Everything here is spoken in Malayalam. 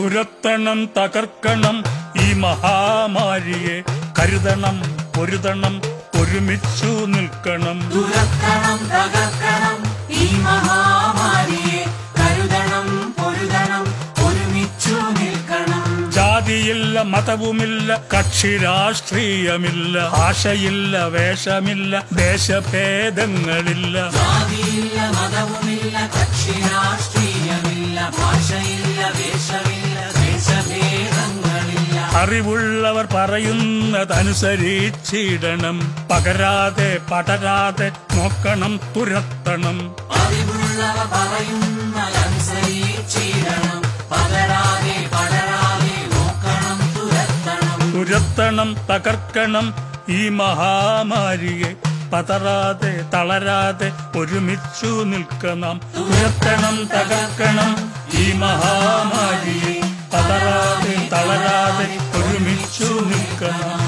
തുരത്തണം തകർക്കണം ഈ മഹാമാരിയെ കരുതണം പൊരുതണം ഒരുമിച്ചു നിൽക്കണം തുരക്കണം തകർക്കണം ഈ മഹാമാരിയെ കരുതണം പൊരുതണം ഒരുമിച്ചു നിൽക്കണം ജാതിയില്ല മതവുമില്ല കക്ഷി രാഷ്ട്രീയമില്ല ഭാഷയില്ല വേഷമില്ല ദേശഭേദങ്ങളില്ല ജാതിയില്ല മതവുമില്ല കക്ഷി രാഷ്ട്രീയമില്ല ഭാഷയില്ല വേഷമില്ല ദേശഭേദങ്ങളില്ല അറിവുള്ളവർ പറയുന്നതനുസരിച്ചിടണം പകരാതെ പടരാതെ നോക്കണം തുരത്തണം അറിവുള്ളവ പറയുന്നതനുസരിച്ചിടണം പകരാതെ പടരാതെ നോക്കണം തുരത്തണം തുരത്തണം തകർക്കണം ഈ മഹാമാരിയെ പതറാതെ തളരാതെ ഒരുമിച്ചു നിൽക്കണം തുരത്തണം തകർക്കണം ഈ മഹാമാരിയെ പതറാതെ തളരാതെ ഒരുമിച്ചു നിൽക്കണം